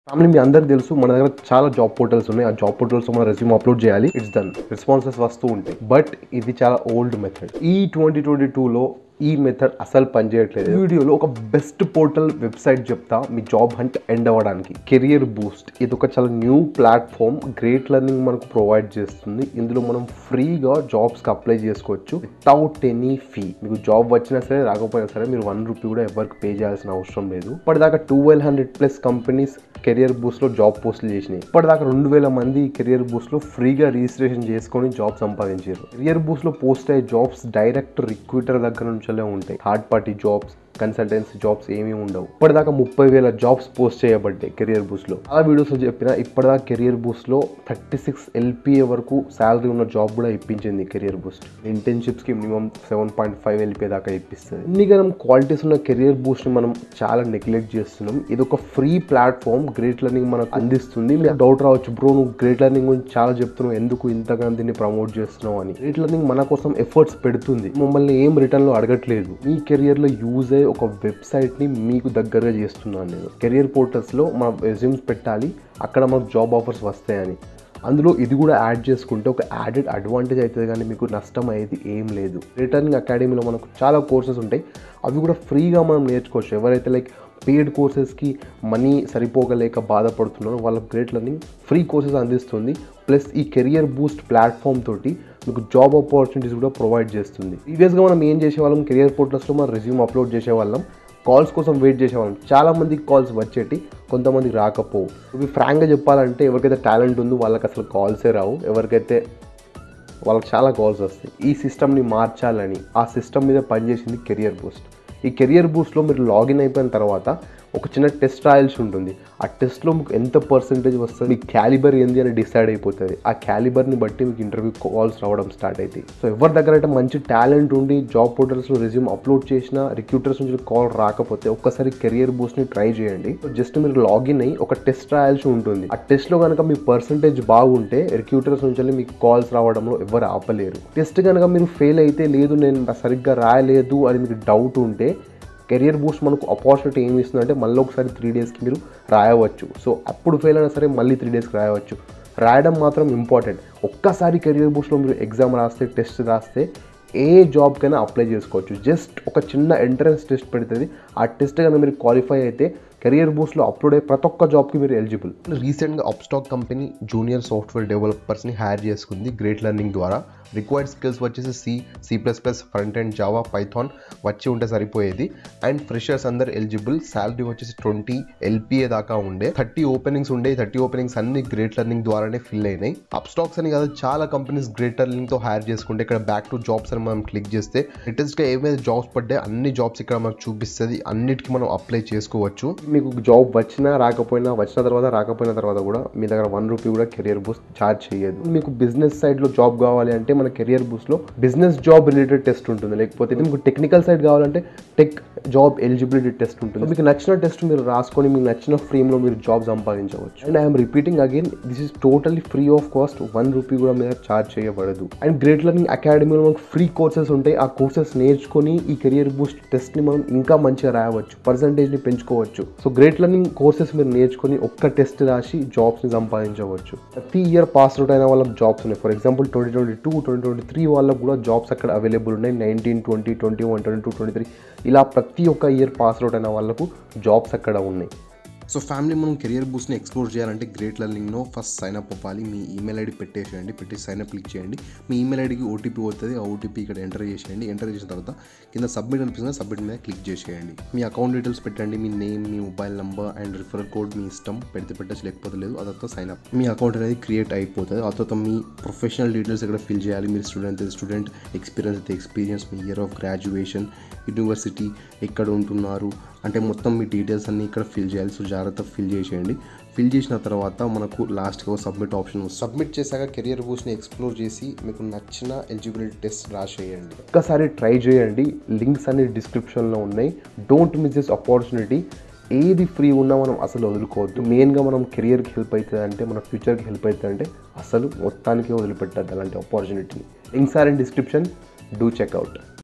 family మీ అందరికి తెలుసు మన దగ్గర చాలా జాబ్ పోర్టల్స్ ఉన్నాయి ఆ జాబ్ పోర్టల్స్ మన రెజ్యూమ్ అప్లోడ్ చేయాలి ఇట్స్ డన్ రెస్పాన్సెస్ వస్తూ ఉంటాయి బట్ ఇది చాలా ఓల్డ్ మెథడ్ ఈ ట్వంటీ ట్వంటీ టూలో ఈ మెథడ్ అసలు పనిచేయట్లేదు ఈ వీడియోలో ఒక బెస్ట్ పోర్టల్ వెబ్సైట్ చెప్తా మీ జాబ్ హంట్ ఎండ్ అవ్వడానికి కెరియర్ బూస్ట్ ఇది ఒక చాలా న్యూ ప్లాట్ఫామ్ గ్రేట్ లెర్నింగ్ మనకు ప్రొవైడ్ చేస్తుంది ఇందులో మనం ఫ్రీగా జాబ్స్కి అప్లై చేసుకోవచ్చు వితౌట్ ఎనీ ఫీ మీకు జాబ్ వచ్చినా సరే రాకపోయినా సరే మీరు వన్ రూపీ కూడా ఎవరికి పే చేయాల్సిన అవసరం లేదు ఇప్పటిదాకా twelve hundred plus companies Career బూస్ట్లో జాబ్ పోస్టులు చేసినాయి ఇప్పటిదాకా రెండు వేల మంది కెరియర్ బూస్ట్లో ఫ్రీగా రిజిస్ట్రేషన్ చేసుకొని జాబ్ సంపాదించారు కెరియర్ బూస్ట్లో పోస్ట్ అయ్యే జాబ్స్ డైరెక్ట్ రిక్రూటర్ దగ్గర నుంచే ఉంటాయి third party jobs consultancy jobs ఏమీ ఉండవు ఇప్పటిదాకా ముప్పై వేల జాబ్స్ పోస్ట్ చేయబడ్డాయి కెరియర్ బూస్ట్లో ఆ వీడియోస్లో చెప్పిన ఇప్పటిదాకా కెరియర్ బూస్ట్లో థర్టీ సిక్స్ ఎల్పిఏ వరకు శాలరీ ఉన్న జాబ్ కూడా ఇప్పించింది కెరియర్ బూస్ట్ ఇంటర్న్షిప్స్కి minimum seven point five LPA దాకా ఇప్పిస్తుంది ఇన్నిగనం క్వాలిటీస్ ఉన్న కెరియర్ బూస్ట్ని మనం చాలా నెగ్లెక్ట్ చేస్తున్నాం ఇది ఒక ఫ్రీ ప్లాట్ఫామ్ గ్రేట్ లెర్నింగ్ మనకు అందిస్తుంది మీకు డౌట్ రావచ్చు బ్రో నువ్వు గ్రేట్ లెర్నింగ్ గురించి చాలా చెప్తున్నావు ఎందుకు ఇంతగా దీన్ని ప్రమోట్ చేస్తున్నావు అని గ్రేట్ లెర్నింగ్ మన కోసం ఎఫర్ట్స్ పెడుతుంది మమ్మల్ని ఏం రిటర్న్లో అడగట్లేదు మీ కెరియర్లో యూజ్ అయ్యే ఒక వెబ్సైట్ని మీకు దగ్గరగా చేస్తున్నాను నేను కెరియర్ పోర్టల్స్లో మన రెజ్యూమ్స్ పెట్టాలి అక్కడ మనకు జాబ్ ఆఫర్స్ వస్తాయని అందులో ఇది కూడా యాడ్ చేసుకుంటే ఒక యాడెడ్ అడ్వాంటేజ్ అవుతుంది కానీ మీకు నష్టం అయ్యేది ఏం లేదు రిటర్నింగ్ అకాడమీలో మనకు చాలా కోర్సెస్ ఉంటాయి అవి కూడా ఫ్రీగా మనం నేర్చుకోవచ్చు ఎవరైతే లైక్ పెయిడ్ కోర్సెస్కి మనీ సరిపోగలేక బాధపడుతున్నారో వాళ్ళకి గ్రేట్ లెర్నింగ్ ఫ్రీ కోర్సెస్ అందిస్తుంది ప్లస్ ఈ కెరియర్ బూస్ట్ ప్లాట్ఫామ్ తోటి మీకు జాబ్ ఆపర్చునిటీస్ కూడా ప్రొవైడ్ చేస్తుంది ప్రీవియస్గా మనం ఏం చేసేవాళ్ళం కెరియర్ పోర్టల్స్లో మనం రెజ్యూమ్ అప్లోడ్ చేసేవాళ్ళం కాల్స్ కోసం వెయిట్ చేసేవాళ్ళం చాలా మందికి కాల్స్ వచ్చేటి కొంతమందికి రాకపోవు ఇవి ఫ్రాంక్గా చెప్పాలంటే ఎవరికైతే టాలెంట్ ఉందో వాళ్ళకి అసలు కాల్సే రావు ఎవరికైతే వాళ్ళకి చాలా కాల్స్ వస్తాయి ఈ సిస్టమ్ని మార్చాలని ఆ సిస్టమ్ మీద పనిచేసింది కెరియర్ బూస్ట్ ఈ కెరియర్ బూస్ట్లో మీరు లాగిన్ అయిపోయిన తర్వాత ఒక చిన్న టెస్ట్ రాయాల్సి ఉంటుంది ఆ టెస్ట్లో మీకు ఎంత పర్సెంటేజ్ వస్తుంది మీ క్యాలిబర్ ఏంది అని డిసైడ్ అయిపోతుంది ఆ క్యాలిబర్ని బట్టి మీకు ఇంటర్వ్యూ కాల్స్ రావడం స్టార్ట్ అవుతాయి సో ఎవరి దగ్గర అయితే మంచి టాలెంట్ ఉండి జాబ్ పోర్టల్స్లో రెజ్యూమ్ అప్లోడ్ చేసిన రిక్రూటర్స్ నుంచి కాల్ రాకపోతే ఒక్కసారి కెరియర్ బూస్ట్ని ట్రై చేయండి సో జస్ట్ మీరు లాగిన్ అయ్యి ఒక టెస్ట్ రాయాల్సి ఉంటుంది ఆ టెస్ట్లో కనుక మీ పర్సంటేజ్ బాగుంటే రిక్రూటర్స్ నుంచి మీకు కాల్స్ రావడంలో ఎవరు ఆపలేరు టెస్ట్ కనుక మీరు ఫెయిల్ అయితే లేదు నేను సరిగ్గా రాయలేదు అని మీకు డౌట్ ఉంటే కెరియర్ బూస్ట్ మనకు ఆపర్చునిటీ ఏమి ఇస్తుందంటే మళ్ళీ ఒకసారి త్రీ డేస్కి మీరు రాయవచ్చు సో అప్పుడు ఫెయిల్ అయినా సరే మళ్ళీ త్రీ డేస్కి రాయవచ్చు రాయడం మాత్రం ఇంపార్టెంట్ ఒక్కసారి కెరియర్ బూస్ట్లో మీరు ఎగ్జామ్ రాస్తే టెస్ట్ రాస్తే ఏ జాబ్కైనా అప్లై చేసుకోవచ్చు జస్ట్ ఒక చిన్న ఎంట్రన్స్ టెస్ట్ పెడుతుంది ఆ టెస్ట్ కనుక మీరు క్వాలిఫై అయితే కెరియర్ బూస్ట్లో అప్లోడ్ అయ్యే ప్రతి ఒక్క జాబ్కి మీరు ఎలిజిబుల్ రీసెంట్గా అప్స్టాక్ కంపెనీ జూనియర్ సాఫ్ట్వేర్ డెవలపర్స్ని హైర్ చేసుకుంది గ్రేట్ లెర్నింగ్ ద్వారా రిక్వైర్డ్ స్కిల్స్ వచ్చేసి C C plus plus front and Java Python వచ్చి ఉంటే సరిపోయేది అండ్ ఫ్రెషర్స్ అందరు ఎలిజిబుల్ శాలరీ వచ్చేసి ట్వంటీ ఎల్పిఏ దాకా ఉండే థర్టీ ఓపెనింగ్స్ ఉండే థర్టీ ఓపెనింగ్స్ అన్ని గ్రేట్ లెర్నింగ్ ద్వారానే ఫిల్ అయినాయి అప్స్టాక్స్ అని కాదు చాలా కంపెనీస్ గ్రేట్ లెర్నింగ్తో హైర్ చేసుకుంటే ఇక్కడ బ్యాక్ టు జాబ్స్ అని మనం క్లిక్ చేస్తే లేటెస్ట్గా ఏవైతే జాబ్స్ పడ్డాయి అన్ని జాబ్స్ ఇక్కడ మనకు చూపిస్తుంది అన్నిటికీ మనం అప్లై చేసుకోవచ్చు మీకు జాబ్ వచ్చినా రాకపోయినా వచ్చిన తర్వాత రాకపోయిన తర్వాత కూడా మీ దగ్గర వన్ రూపీ కూడా కెరియర్ బూస్ట్ ఛార్జ్ చేయదు మీకు బిజినెస్ సైడ్లో జాబ్ కావాలి అంటే మన కెరియర్ బూస్ట్లో బిజినెస్ జాబ్ రిలేటెడ్ టెస్ట్ ఉంటుంది లేకపోతే మీకు టెక్నికల్ సైడ్ కావాలంటే టెక్ జాబ్ ఎలిజిబిలిటీ టెస్ట్ ఉంటుంది మీకు నచ్చిన టెస్ట్ మీరు రాసుకొని మీకు నచ్చిన ఫ్రేమ్లో మీరు జాబ్ సంపాదించవచ్చు and I'm repeating again this is totally free of cost one rupee కూడా మీద ఛార్జ్ చేయబడదు అండ్ గ్రేట్ లెర్నింగ్ అకాడమీలో మనకు ఫ్రీ కోర్సెస్ ఉంటాయి ఆ కోర్సెస్ నేర్చుకొని ఈ కెరియర్ బూస్ట్ టెస్ట్ని మనం ఇంకా మంచిగా రాయవచ్చు పర్సంటేజ్ని పెంచుకోవచ్చు సో గ్రేట్ లెర్నింగ్ కోర్సెస్ మీరు నేర్చుకొని ఒక్క టెస్ట్ రాసి జాబ్స్ని సంపాదించవచ్చు ప్రతి ఇయర్ పాస్ అవుట్ అయిన వాళ్ళకి జాబ్స్ ఉన్నాయి for example twenty twenty two twenty twenty three వాళ్ళకు కూడా జాబ్స్ అక్కడ అవైలబుల్ ఉన్నాయి nineteen twenty twenty one twenty two twenty three ఇలా ప్రతి ఒక్క ఇయర్ పాస్ అవుట్ అయిన వాళ్ళకు జాబ్స్ అక్కడ ఉన్నాయి సో ఫ్యామిలీ మనం కెరియర్ బూస్ట్ని ఎక్స్ప్లోర్ చేయాలంటే గ్రేట్ లెర్నింగ్లో ఫస్ట్ సైన్ అప్ అవ్వాలి మీ ఈమెయిల్ ఐడి పెట్టేసేయండి పెట్టి సైన్ అప్ క్లిక్ చేయండి మీ ఈమెయిల్ ఐడికి ఓటీపీ వస్తుంది ఆ ఓటీపీ ఇక్కడ ఎంటర్ చేసేయండి ఎంటర్ చేసిన తర్వాత కింద సబ్మిట్ అనిపిస్తుంది సబ్మిట్ మీద క్లిక్ చేసేయండి మీ అకౌంట్ డీటెయిల్స్ పెట్టండి మీ నేమ్ మీ mobile number and referral code మీ ఇష్టం పెడితే పెట్టచ్చు లేకపోతే లేదు ఆ తర్వాత సైన్ అప్ మీ అకౌంట్ అనేది క్రియేట్ అయిపోతుంది ఆ తర్వాత మీ ప్రొఫెషనల్ డీటెయిల్స్ ఇక్కడ ఫిల్ చేయాలి మీరు స్టూడెంట్ అయితే స్టూడెంట్ ఎక్స్పీరియన్స్ అయితే ఎక్స్పీరియన్స్ మీ ఇయర్ ఆఫ్ గ్రాడ్యుయేషన్ యూనివర్సిటీ ఎక్కడ ఉంటున్నారు అంటే మొత్తం మీ డీటెయిల్స్ అన్ని ఇక్కడ ఫిల్ చేయాలి సో జాగ్రత్త ఫిల్ చేసేయండి ఫిల్ చేసిన తర్వాత మనకు లాస్ట్గా సబ్మిట్ ఆప్షన్ వస్తుంది సబ్మిట్ చేశాక కెరియర్ బూస్ట్ని ఎక్స్ప్లోర్ చేసి మీకు నచ్చిన ఎలిజిబిలిటీ టెస్ట్ రాసేయండి ఒక్కసారి ట్రై చేయండి లింక్స్ అన్ని డిస్క్రిప్షన్లో ఉన్నాయి డోంట్ మిస్ దిస్ ఆపర్చునిటీ ఏది ఫ్రీ ఉన్నా మనం అసలు వదులుకోవద్దు మెయిన్గా మనం కెరియర్కి హెల్ప్ అవుతుంది అంటే మన ఫ్యూచర్కి హెల్ప్ అవుతుంది అంటే అసలు మొత్తానికి వదిలిపెట్టద్దు అలాంటి opportunity links are in description do checkout